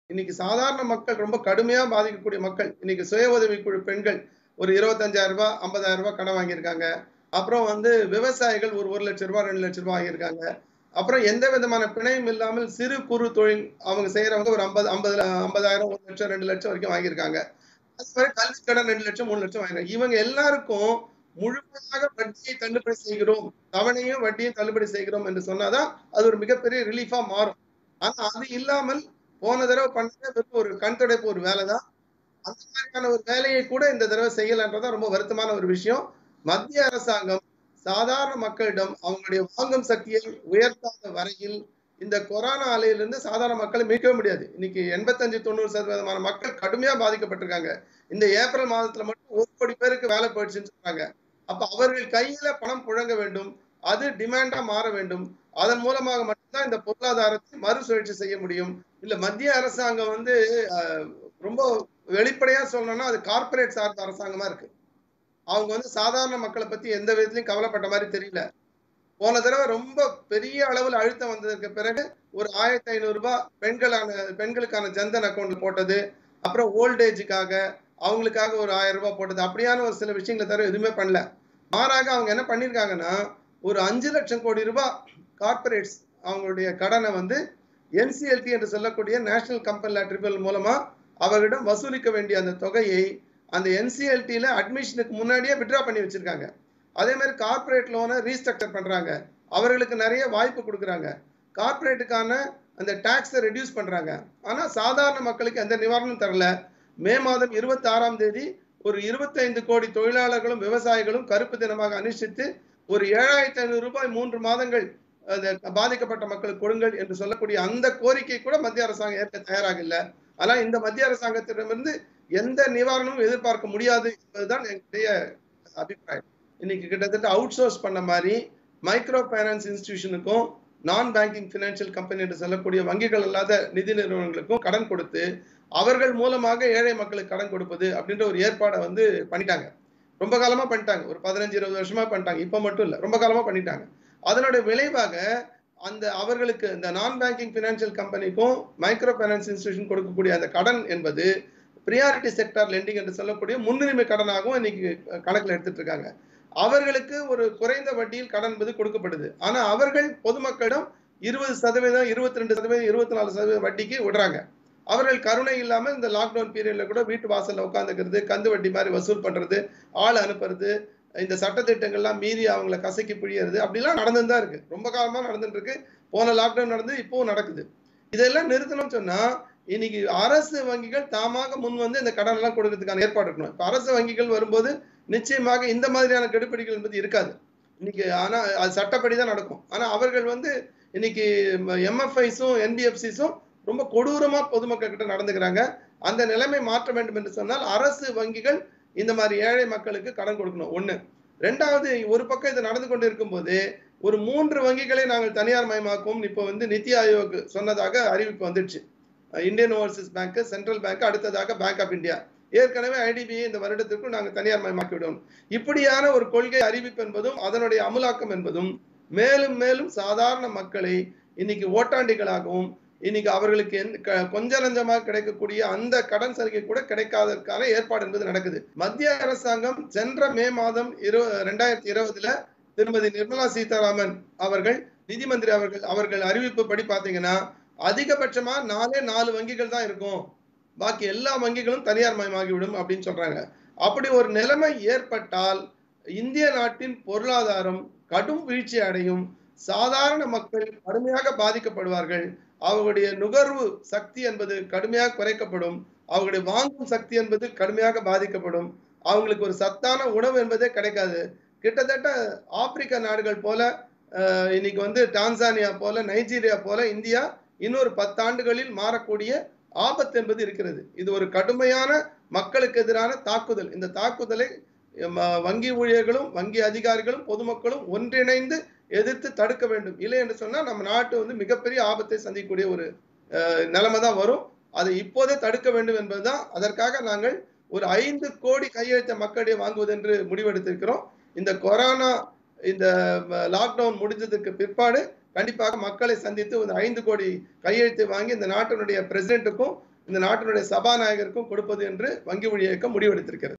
இன்னைக்கு சாதாரண மக்கள் ரொம்ப கடுமையா பாதிக்கக்கூடிய மக்கள் இன்னைக்கு சுய உதவி குழு பெண்கள் ஒரு இருபத்தஞ்சாயிரம் ரூபாய் ஐம்பதாயிரம் ரூபாய் கடன் வாங்கியிருக்காங்க அப்புறம் வந்து விவசாயிகள் ஒரு ஒரு லட்சம் ரூபாய் ரெண்டு லட்சம் ரூபாய் வாங்கியிருக்காங்க அப்புறம் எந்த விதமான பிணையும் இல்லாமல் சிறு குறு தொழில் அவங்க செய்யறவங்க ஒரு ஐம்பது ஐம்பது ஐம்பதாயிரம் ஒரு லட்சம் ரெண்டு லட்சம் வரைக்கும் வாங்கியிருக்காங்க அது மாதிரி கல்வி கடன் ரெண்டு லட்சம் மூணு லட்சம் வாங்கிருக்காங்க இவங்க எல்லாருக்கும் முழுமையாக வட்டியை தள்ளுபடி செய்கிறோம் தவணையும் வட்டியும் தள்ளுபடி செய்கிறோம் என்று சொன்னாதான் அது ஒரு மிகப்பெரிய ரிலீஃபா மாறும் ஆனா அது இல்லாமல் போன தடவை பண்ணது வெறும் ஒரு கண் துடைப்பு ஒரு வேலை தான் அந்த மாதிரியான ஒரு வேலையை கூட இந்த தடவை செய்யலன்றதான் ரொம்ப வருத்தமான ஒரு விஷயம் மத்திய அரசாங்கம் சாதாரண மக்களிடம் அவங்களுடைய வாங்கும் சக்தியை உயர்த்தாத வரையில் இந்த கொரோனா அலையிலிருந்து சாதாரண மக்களை மீட்கவே முடியாது இன்னைக்கு எண்பத்தஞ்சு தொண்ணூறு சதவீதமான மக்கள் கடுமையா பாதிக்கப்பட்டிருக்காங்க இந்த ஏப்ரல் மாதத்துல மட்டும் ஒரு கோடி பேருக்கு வேலை போயிடுச்சுன்னு சொல்றாங்க அப்ப அவர்கள் கையில பணம் புழங்க வேண்டும் அது டிமாண்டா மாற வேண்டும் அதன் மூலமாக மட்டும்தான் இந்த பொருளாதாரத்தை மறுசுழற்சி செய்ய முடியும் இல்ல மத்திய அரசாங்கம் வந்து அஹ், ரொம்ப வெளிப்படையா சொல்லணும்னா அது கார்ப்பரேட் சார்ந்த அரசாங்கமா இருக்கு அவங்க வந்து சாதாரண மக்களை பத்தி எந்த விதத்திலையும் கவலைப்பட்ட மாதிரி தெரியல போன தடவை ரொம்ப பெரிய அளவில் அழுத்தம் வந்ததுக்கு பிறகு ஒரு ஆயிரத்தி ஐநூறு ரூபாய் பெண்களான பெண்களுக்கான ஜன்தன் அக்கௌண்ட்ல போட்டது அப்புறம் ஓல்டேஜுக்காக அவங்களுக்காக ஒரு ஆயிரம் ரூபாய் போட்டது அப்படியான ஒரு சில விஷயங்களை தவிர எதுவுமே பண்ணல மாறாக அவங்க என்ன பண்ணிருக்காங்கன்னா ஒரு அஞ்சு லட்சம் கோடி ரூபாய் கார்ப்பரேட்ஸ் அவங்களுடைய கடனை வந்து என்சிஎல்டி என்று சொல்லக்கூடிய நேஷனல் கம்பெனி ட்ரிபியூனல் மூலமா அவர்களிடம் வசூலிக்க வேண்டிய அந்த தொகையை அந்த என்சிஎல்டியில அட்மிஷனுக்கு முன்னாடியே விட்ரா பண்ணி வச்சிருக்காங்க அதே மாதிரி கார்ப்பரேட் லோனை ரீஸ்ட்ரக்சர் பண்றாங்க அவர்களுக்கு நிறைய வாய்ப்பு கொடுக்குறாங்க கார்ப்பரேட்டுக்கான அந்த டாக்ஸை ரெடியூஸ் பண்றாங்க ஆனா சாதாரண மக்களுக்கு எந்த நிவாரணம் தரல மே மாதம் இருபத்தி ஆறாம் தேதி ஒரு இருபத்தைந்து கோடி தொழிலாளர்களும் விவசாயிகளும் கருப்பு தினமாக அனுஷ்டித்து ஒரு ஏழாயிரத்தி ஐநூறு ரூபாய் மூன்று மாதங்கள் அந்த பாதிக்கப்பட்ட மக்களுக்கு கொடுங்கள் என்று சொல்லக்கூடிய அந்த கோரிக்கை கூட மத்திய அரசாங்கம் ஏற்க தயாராக இல்லை ஆனா இந்த மத்திய அரசாங்கத்திடமிருந்து எந்த நிவாரணமும் எதிர்பார்க்க முடியாது என்பதுதான் என்னுடைய அபிப்பிராயம் இன்னைக்கு கிட்டத்தட்ட அவுட் சோர்ஸ் பண்ண மாதிரி மைக்ரோ ஃபைனான்ஸ் இன்ஸ்டிடியூஷனுக்கும் நான் பேங்கிங் ஃபினான்ஷியல் கம்பெனி என்று சொல்லக்கூடிய வங்கிகள் அல்லாத நிதி நிறுவனங்களுக்கும் கடன் கொடுத்து அவர்கள் மூலமாக ஏழை மக்களுக்கு கடன் கொடுப்பது அப்படின்ற ஒரு ஏற்பாடை வந்து பண்ணிட்டாங்க ரொம்ப காலமா பண்ணிட்டாங்க ஒரு பதினஞ்சு இருபது வருஷமா பண்ணிட்டாங்க இப்ப மட்டும் இல்ல ரொம்ப காலமா பண்ணிட்டாங்க அதனுடைய விளைவாக அந்த அவர்களுக்கு இந்த நான் பேங்கிங் ஃபினான்ஷியல் கம்பெனிக்கும் மைக்ரோ ஃபைனான்ஸ் இன்ஸ்டிடியூஷன் கொடுக்கக்கூடிய அந்த கடன் என்பது ப்ரியாரிட்டி செக்டார் லெண்டிங் என்று சொல்லக்கூடிய முன்னுரிமை கடனாகவும் இன்னைக்கு கணக்கில் எடுத்துட்டு இருக்காங்க அவர்களுக்கு ஒரு குறைந்த வட்டியில் கடன் என்பது கொடுக்கப்படுது ஆனா அவர்கள் பொதுமக்களிடம் இருபது சதவீதம் இருபத்தி ரெண்டு சதவீதம் இருபத்தி நாலு சதவீதம் வட்டிக்கு விடுறாங்க அவர்கள் கருணை இல்லாம இந்த லாக்டவுன் பீரியட்ல கூட வீட்டு வாசல்ல உட்காந்துக்கிறது கந்து வட்டி மாதிரி வசூல் பண்றது ஆள் அனுப்புறது இந்த சட்டத்திட்டங்கள்லாம் மீறி அவங்கள கசக்கி பிழியறது அப்படிலாம் நடந்துன்னு தான் இருக்கு ரொம்ப காலமா நடந்துட்டு இருக்கு போன லாக்டவுன் நடந்து இப்பவும் நடக்குது இதெல்லாம் நிறுத்தணும்னு சொன்னா இன்னைக்கு அரசு வங்கிகள் தாமாக முன் வந்து இந்த கடன் எல்லாம் கொடுக்கறதுக்கான ஏற்பாடு இருக்கணும் இப்ப அரசு வங்கிகள் வரும்போது நிச்சயமாக இந்த மாதிரியான கெடுபிடிகள் என்பது இருக்காது இன்னைக்கு ஆனா அது சட்டப்படி தான் நடக்கும் ஆனா அவர்கள் வந்து இன்னைக்கு எம்எஃப்ஐஸும் என்பிஎஃப்சிஸும் ரொம்ப கொடூரமா பொதுமக்கள் கிட்ட நடந்துக்கிறாங்க அந்த நிலைமை மாற்ற வேண்டும் என்று சொன்னால் அரசு வங்கிகள் இந்த மாதிரி ஏழை மக்களுக்கு கடன் கொடுக்கணும் ஒண்ணு ரெண்டாவது ஒரு பக்கம் இது நடந்து கொண்டு இருக்கும்போது ஒரு மூன்று வங்கிகளை நாங்கள் தனியார் மயமாக்கும் இப்போ வந்து நித்தி ஆயோக் சொன்னதாக அறிவிப்பு வந்துடுச்சு Indian overseas bank central bank அடுத்ததாக பேங்க் ஆஃப் இந்தியா ஏற்கனவே ஐடிபிஐ இந்த வருடத்திற்குள் நாங்கள் தனியார் மயமாக்கி விடுவோம் இப்படியான ஒரு கொள்கை அறிவிப்பு என்பதும் அதனுடைய அமலாக்கம் என்பதும் மேலும் மேலும் சாதாரண மக்களை இன்னைக்கு ஓட்டாண்டிகளாகவும் இன்னைக்கு அவர்களுக்கு கொஞ்ச நஞ்சமாக கிடைக்கக்கூடிய அந்த கடன் சலுகை கூட கிடைக்காததற்கான ஏற்பாடு என்பது நடக்குது மத்திய அரசாங்கம் சென்ற மே மாதம் இரு ரெண்டாயிரத்தி இருபதுல திருமதி நிர்மலா சீதாராமன் அவர்கள் நிதி மந்திரி அவர்கள் அவர்கள் அறிவிப்பு படி பாத்தீங்கன்னா அதிகபட்சமா நாலே நாலு வங்கிகள் தான் இருக்கும் பாக்கி எல்லா வங்கிகளும் தனியார் மயமாகிவிடும் அப்படின்னு சொல்றாங்க அப்படி ஒரு நிலைமை ஏற்பட்டால் இந்திய நாட்டின் பொருளாதாரம் கடும் வீழ்ச்சி அடையும் சாதாரண மக்கள் கடுமையாக பாதிக்கப்படுவார்கள் அவர்களுடைய நுகர்வு சக்தி என்பது கடுமையாக குறைக்கப்படும் அவர்களுடைய வாங்கும் சக்தி என்பது கடுமையாக பாதிக்கப்படும் அவங்களுக்கு ஒரு சத்தான உணவு என்பதே கிடைக்காது கிட்டத்தட்ட ஆப்பிரிக்க நாடுகள் போல இன்னைக்கு வந்து டான்சானியா போல நைஜீரியா போல இந்தியா இன்னொரு பத்தாண்டுகளில் மாறக்கூடிய ஆபத்து என்பது இருக்கிறது இது ஒரு கடுமையான மக்களுக்கு எதிரான தாக்குதல் இந்த தாக்குதலை வங்கி ஊழியர்களும் வங்கி அதிகாரிகளும் பொதுமக்களும் ஒன்றிணைந்து எதிர்த்து தடுக்க வேண்டும் இல்லை என்று சொன்னா நம்ம நாட்டு வந்து மிகப்பெரிய ஆபத்தை சந்திக்கக்கூடிய ஒரு நிலைமை தான் வரும் அதை இப்போதே தடுக்க வேண்டும் என்பதுதான் அதற்காக நாங்கள் ஒரு ஐந்து கோடி கையெழுத்த மக்களிடையே வாங்குவது என்று முடிவெடுத்திருக்கிறோம் இந்த கொரோனா இந்த லாக்டவுன் முடிஞ்சதுக்கு பிற்பாடு கண்டிப்பாக மக்களை சந்தித்து ஒரு ஐந்து கோடி கையெழுத்து வாங்கி இந்த நாட்டினுடைய பிரசிடென்ட்டுக்கும் இந்த நாட்டினுடைய சபாநாயகருக்கும் கொடுப்பது என்று வங்கி ஊழிய இயக்கம் முடிவெடுத்திருக்கிறது